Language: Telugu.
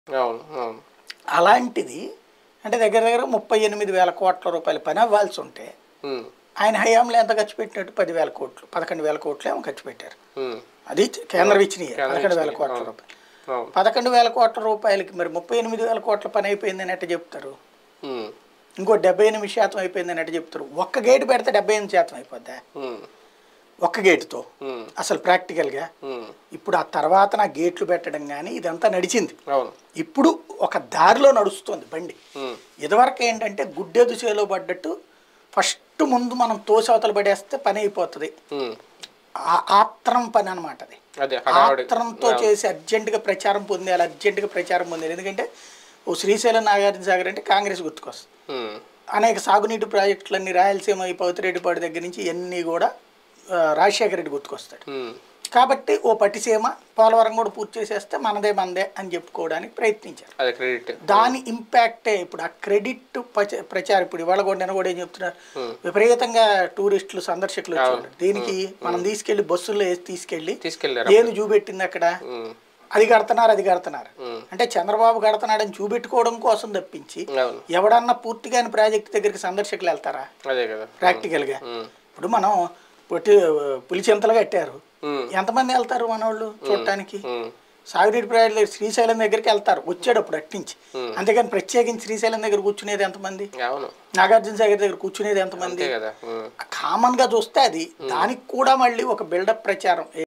అవును అవును అలాంటిది అంటే దగ్గర దగ్గర ముప్పై ఎనిమిది వేల కోట్ల రూపాయల పని అవ్వాల్సి ఉంటే ఉమ్, ఆయన హయాంలో ఎంత ఖర్చు పెట్టినట్టు పదివేల కోట్లు పదకొండు వేల కోట్లు ఏమో ఖర్చు పెట్టారు ఉమ్, అది కేంద్రం ఇచ్చినాయి కేంద్రం పదకొండు వేల ఇచ్చినాయి, కోట్ల అవును. రూపాయలు అవును పదకొండు వేల కోట్ల రూపాయలకి మరి ముప్పై ఎనిమిది వేల కోట్ల పని అయిపోయిందని ఎట్ట చెప్తారు ఉమ్, ఇంకో డెబ్బై ఎనిమిది శాతం అయిపోయిందని ఎట్ట చెప్తారు ఒక్క గేటు పెడితే డెబ్బై ఎనిమిది శాతం అయిపోద్దా ఉమ్, ఒక్క గేటుతో ఉమ్, అసలు ప్రాక్టికల్గా ఉమ్, ఇప్పుడు ఆ తర్వాత నా గేట్లు పెట్టడం కానీ ఇదంతా నడిచింది అవును ఇప్పుడు ఒక దారిలో నడుస్తుంది బండి ఉమ్, ఇదివరకు ఏంటంటే గుడ్డెదు చేలో పడ్డట్టు ఫస్ట్ ముందు మనం తోసవతలు పడేస్తే పని అయిపోతుంది ఉమ్, ఆ- ఆత్రం పని అనమాట అది అదే హడావుడి ఆత్రంతో చేసి అర్జెంటుగా ప్రచారం పొందేయాలి అర్జెంటుగా ప్రచారం పొందేయాలి ఎందుకంటే ఓ శ్రీశైలం నాగార్జున సాగర్ అంటే కాంగ్రెస్ గుర్తుకొస్తుంది ఉమ్, అనేక సాగునీటి ప్రాజెక్టులన్నీ రాయలసీమ ఈ పౌతిరెడ్డిపాడు దగ్గర నుంచి ఇవన్నీ కూడా ఆ, రాజశేఖర రెడ్డి గుర్తుకొస్తాడు ఉమ్, కాబట్టి ఓ పట్టిసీమ పోలవరం కూడా పూర్తి చేసేస్తే మనదే మనదే అని చెప్పుకోవడానికి ప్రయత్నించారు అదే క్రెడిట్ దాని ఇంపాక్టే ఇప్పుడు ఆ క్రెడిట్ పచ- ప్రచారం ఇప్పుడు ఇవాళ కూడా నేను కూడా ఏం చెప్తున్నారు విపరీతంగా టూరిస్టులు సందర్శకులు వచ్చారు దీనికి మనం తీసుకెళ్లి బస్సుల్లో వేసి తీసుకెళ్లి తీసుకెళ్లారు ఏది చూపెట్టింది అక్కడ ఉమ్, అది కడుతున్నారు అది కడుతున్నారు ఉమ్, అంటే చంద్రబాబు కడుతున్నాడని చూపెట్టుకోవడం కోసం తప్పించి అవును ఎవడన్నా పూర్తిగా ప్రాజెక్ట్ దగ్గరికి సందర్శకులు వెళ్తారా అదే కదా ప్రాక్టికల్గా ఉమ్, ఇప్పుడు మనం పొట్టి పులిచింతలు కట్టారు ఉమ్, ఎంతమంది వెళ్తారు మనోళ్ళు చూడటానికి ఉమ్, సాగునీటి ప్రాజెక్టుల దగ్గర శ్రీశైలం దగ్గరికి వెళ్తారు వచ్చేటప్పుడు అట్టించి అంతేగాని ప్రత్యేకించి శ్రీశైలం దగ్గర కూర్చునేది ఎంతమంది అవును నాగార్జున సాగర్ దగ్గర కూర్చునేది ఎంతమంది అంతే కదా ఉమ్. కామన్ గా చూస్తే అది దానికి కూడా మళ్ళీ ఒక బిల్డప్ ప్రచారం